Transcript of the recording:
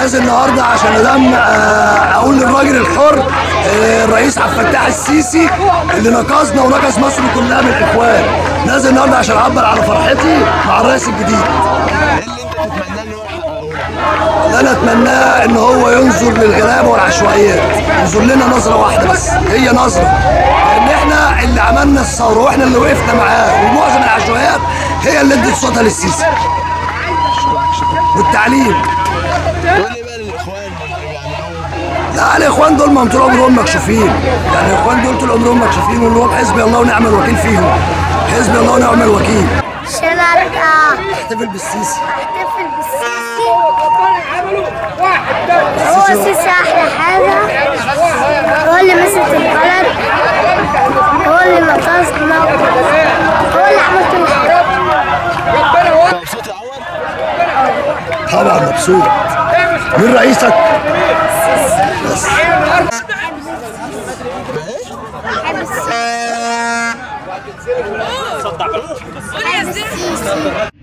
نازل النهارده عشان ادم آه، اقول للراجل الحر آه، الرئيس عبد الفتاح السيسي اللي نقصنا ونقص مصر كلها من الاخوان نازل النهارده عشان اعبر على فرحتي مع الرئيس الجديد ايه اللي انت تتمناه ان هو يحققه لك؟ اللي انا اتمناه ان هو ينظر للغلابه والعشوائيات ينظر لنا نظره واحده بس هي نظره لان احنا اللي عملنا الثوره واحنا اللي وقفنا معاه ومعظم العشوائيات هي اللي ادت صوتها للسيسي والتعليم تقول لي بقى للاخوان يعني هو لا الاخوان دول ما طول عمرهم مكشوفين يعني الاخوان دول طول عمرهم مكشوفين واللي هو حزبي الله ونعم الوكيل فيهم حزبي الله ونعم الوكيل شنطة احتفل بالسيسي احتفل بالسيسي هو السيسي أحلى حاجة هو اللي مسك البلد هو اللي نقصنا هو اللي عمل كل حاجة انت مبسوط يا عمر؟ طبعا مبسوط مين رئيسك؟ بس بحب السيسي بحب السيسي